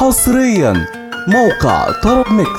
حصريا موقع طرب ميكس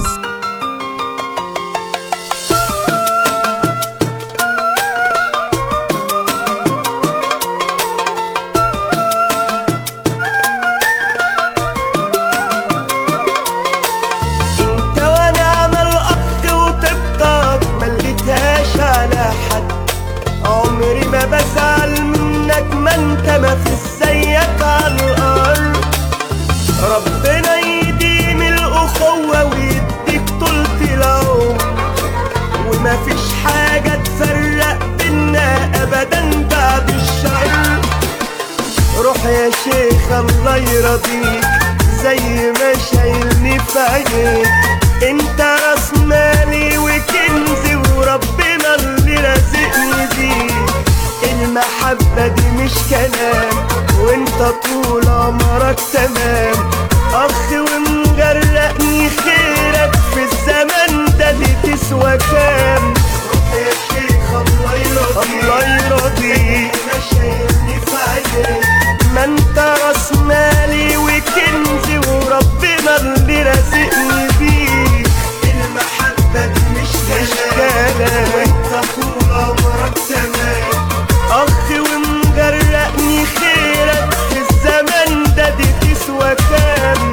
انت وانا عمل اخ وتبقى ما لقيتهاش على حد عمري ما بزعل منك ما انت ما في زيك على الارض ربنا يديم الاخوة ويديك طولة العمر وما فيش حاجة تفرق بينا ابدا بعد الشر روح يا شيخ الله يرضيك زي ما شايلني في عينيك انت راس مالي وكنزي وربنا اللي رازقني بيك المحبة دي مش كلام وانت طول عمرك تمام اخ ومغرقني خيرك في الزمن ده دي تسوى كام روح يا شيخ الله يرضيك الله يرضيك ما شايلني في عينيك ما انت راس مالي وكنزي وربنا اللي رازقني بيك المحبة دي مش كلام وانت طول عمرك تمام اخ ومغرقني خيرك في الزمن ده دي تسوى كام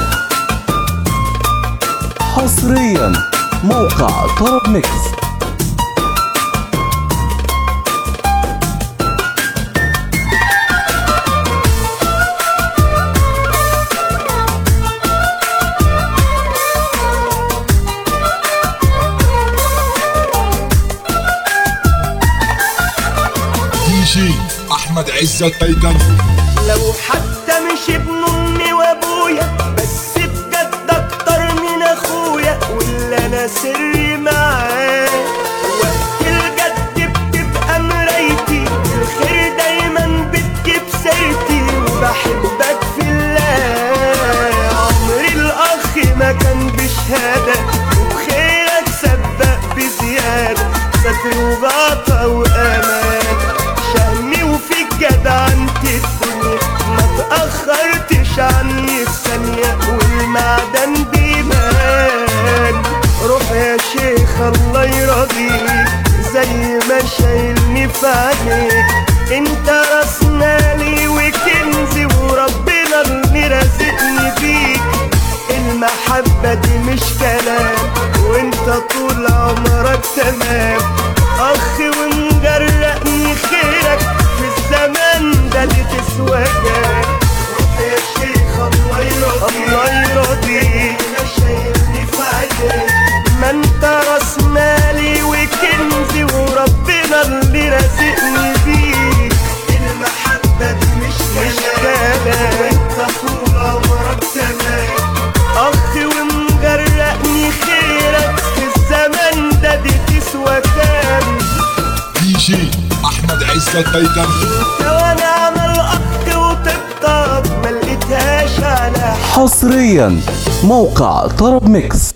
حصريا موقع طرب ميكس دي جي احمد عزت تايتن لو حتى مش ابن امي وابويا بس بجد اكتر من اخويا واللي انا سري معاه وقت الجد بتبقى مرايتي الخير دايما بتجيب سيرتي وبحبك في الله عمري الاخ ما كان بشهاده وبخيرك سبق بزياده ستر وغطا وامان شهمي وفيك جدعنت الدنيا ما تأخرتش عني في ثانية والمعدن بيبان روح يا شيخ الله يرضيك زي ما شايلني في عينيك انت راس مالي وكنزي وربنا اللي رازقني بيك المحبة دي مش كلام وانت طول عمرك تمام اخ ومجرقني خيرك في الزمان ده اللي تسوى جاك روح يا شيخ الله يرضيك الله يرضيك ما شايلني في عينيك ما انت راس مالي وكنزي وربنا اللي رازقني بيك المحبة دي مش كلام وانت طول عمرك تمام اخ ومغرقني خيرك في الزمن ده دي تسوى كام دي جي احمد عزت تايتن لو انا عمل اخ وتبطب ما لقيتهاش على حصريا موقع طرب ميكس